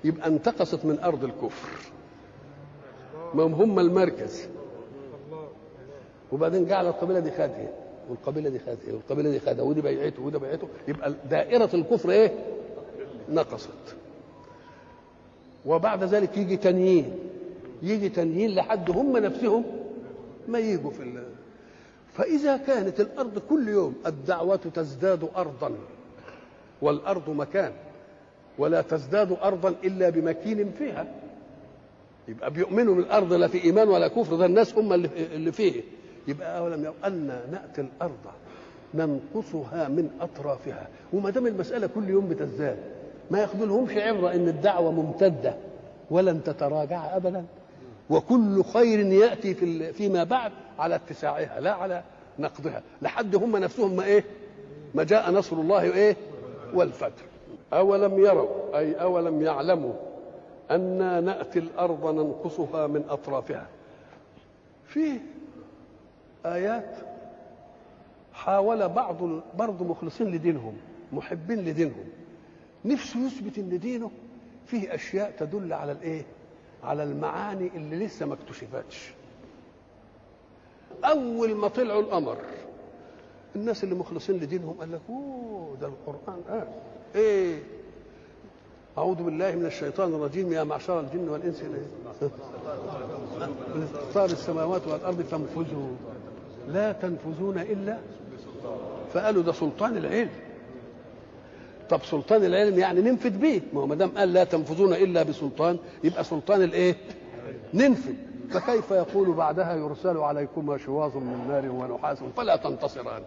يبقى انتقصت من ارض الكفر ما هم هم المركز وبعدين جعل القبيله دي خدها والقبيله دي خدها والقبيله دي خدها ودي بيعته وده بيعته يبقى دائره الكفر ايه؟ نقصت وبعد ذلك يجي تنيين يجي تنيين لحد هم نفسهم ما يجوا في الله فإذا كانت الأرض كل يوم الدعوة تزداد أرضا والأرض مكان ولا تزداد أرضا إلا بمكين فيها يبقى بيؤمنوا بالأرض لا في إيمان ولا كفر ده الناس هم اللي اللي فيه يبقى أولم يروا أن نأتي الأرض ننقصها من أطرافها وما دام المسألة كل يوم بتزداد ما ياخذلهمش عبرة إن الدعوة ممتدة ولن تتراجع أبدا وكل خير ياتي في فيما بعد على اتساعها لا على نقضها لحد هم نفسهم ما ايه ما جاء نصر الله ايه والفتح اولم يروا اي اولم يعلموا انا ناتي الارض ننقصها من اطرافها في ايات حاول بعض برضه مخلصين لدينهم محبين لدينهم نفسه يثبت ان دينه فيه اشياء تدل على الايه على المعاني اللي لسه ما اكتشفتش اول ما طلعوا القمر الناس اللي مخلصين لدينهم قال لك اوه ده القران قال ايه اعوذ بالله من الشيطان الرجيم يا معشر الجن والانس اختار السماوات والارض فانفذوا لا تنفذون الا فقالوا ده سلطان العلم طب سلطان العلم يعني ننفذ به ما هو ما دام قال لا تنفذون الا بسلطان يبقى سلطان الايه ننفذ فكيف يقول بعدها يرسل عليكما شواظ من نار ونحاس فلا تنتصران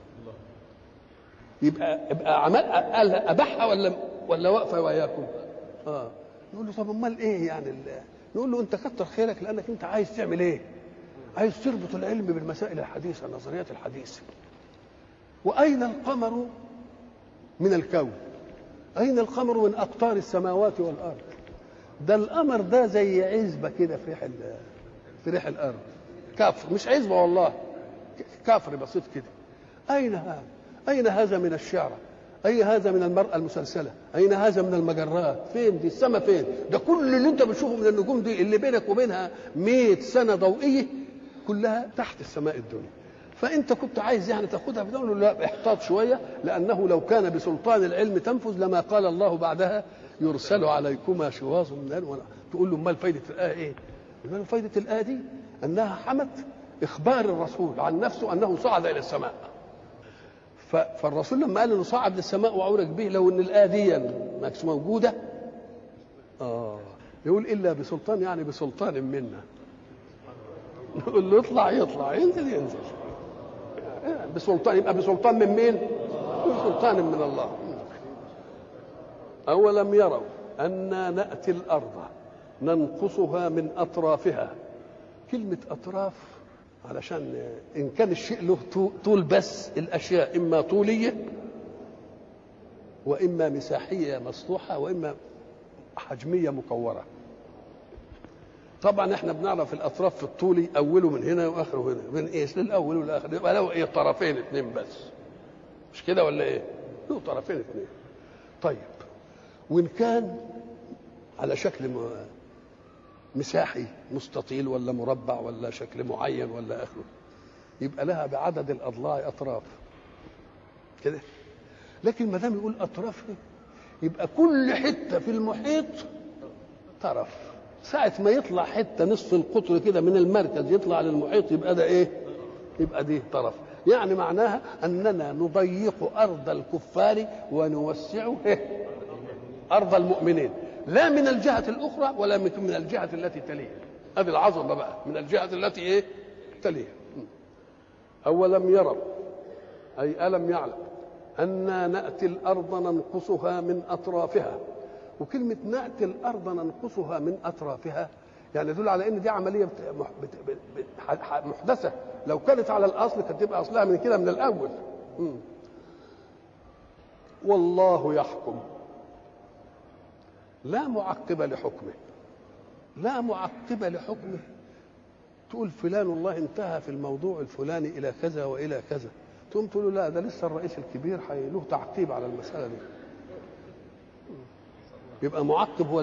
يبقى يبقى عمل قال ابحها ولا ولا واقفه وياكم اه نقول له طب امال ايه يعني ال- نقول له انت كتر خيرك لانك انت عايز تعمل ايه عايز تربط العلم بالمسائل الحديثه النظريات الحديثه واين القمر من الكون أين القمر من أقطار السماوات والأرض ده القمر ده زي عزبة كده في ريح ال- في ريح الأرض كفر مش عزبة والله كفر بسيط كده أين هذا أين هذا من الشعرة أين هذا من المرأة المسلسلة أين هذا من المجرات فين دي السماء فين ده كل اللي أنت بتشوفه من النجوم دي اللي بينك وبينها مئة سنة ضوئية كلها تحت السماء الدنيا فانت كنت عايز يعني تاخدها بدون له لا احتاط شويه لانه لو كان بسلطان العلم تنفذ لما قال الله بعدها يرسل عليكما شواظ من نار ولا تقول له امال فايده الايه ايه؟ يقول له فايده الايه دي انها حمت اخبار الرسول عن نفسه انه صعد الى السماء ف- فالرسول لما قال انه صعد للسماء وعرج به لو ان الايه دي ما كانتش موجوده اه يقول الا بسلطان يعني بسلطان منا نقول له اطلع يطلع ينزل ينزل بسلطان يبقى بسلطان من مين؟ بسلطان من الله أولم يروا أنا نأتي الأرض ننقصها من أطرافها كلمة أطراف علشان إن كان الشيء له طو- طول بس الأشياء إما طولية وإما مساحية مسطوحة وإما حجمية مكورة طبعا احنا بنعرف الاطراف في الطولي اوله من هنا واخره هنا من ايش للاول والاخر يبقى له ايه طرفين اثنين بس مش كده ولا ايه له طرفين اثنين طيب وان كان على شكل م- مساحي مستطيل ولا مربع ولا شكل معين ولا اخره يبقى لها بعدد الاضلاع اطراف كده لكن ما دام يقول اطراف يبقى كل حته في المحيط طرف ساعة ما يطلع حتة نصف القطر كده من المركز يطلع للمحيط يبقى ده ايه؟ يبقى دي طرف يعني معناها أننا نضيق أرض الكفار ونوسع إيه؟ أرض المؤمنين لا من الجهة الأخرى ولا من من الجهة التي تليها هذه العظمة بقى من الجهة التي إيه؟ تليها أولم يروا أي ألم يعلم أنا نأتي الأرض ننقصها من أطرافها وكلمة نأتي الأرض ننقصها من أطرافها يعني يدل على ان دي عمليه بت- مح- بت- بت- بت- ح- محدثه لو كانت على الاصل كانت تبقى اصلها من كده من الاول مم. والله يحكم لا معقب لحكمه لا معقب لحكمه تقول فلان الله انتهى في الموضوع الفلاني الى كذا والى كذا تقوم تقول له لا ده لسه الرئيس الكبير حي- له تعقيب على المساله دي يبقى معقب هو